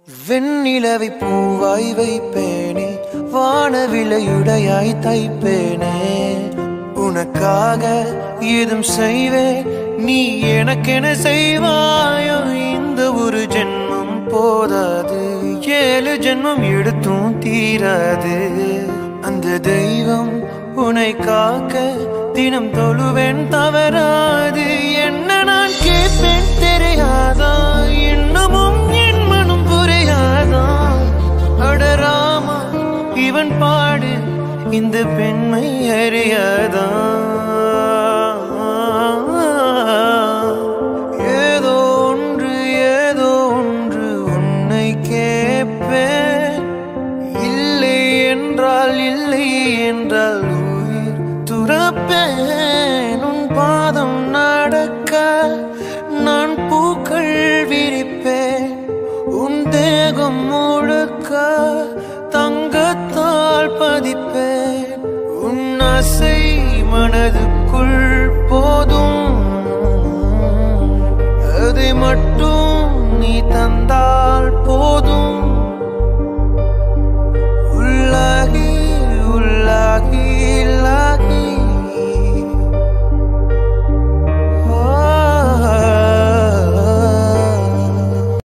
வெண்ணிலவை பூவாய் வைப்பேனே வானவிலையுடையாய் தைப்பேனே உனக்காக ஏதும் செய்வேன் நீ எனக்கென செய்வாயோ இந்த ஒரு ஜென்மம் போதாது ஏழு ஜென்மம் எடுத்தும் தீராது அந்த தெய்வம் உன்னை காக்க தினம் தொழுவேன் தவறாது என்ன நான் கேட்பேன் தெரியாதா இன்னமும் என் மனம் புரியாதா அடராமா இவன் பாடு இந்த பெண்மை அறியாதா ஏதோ ஒன்று ஏதோ ஒன்று உன்னை கேட்பேன் இல்லை என்றால் இல்லை என்றால் உயிர் துறப்பேன் உன் பாதம் நடக்க நான் பூக்கள் விரிப்பேன் உன் தேகம் முழுக்க தங்கத்தால் பதிப்பேன் உன் ஆசை மனதுக்குள் போதும் அதை மட்டும்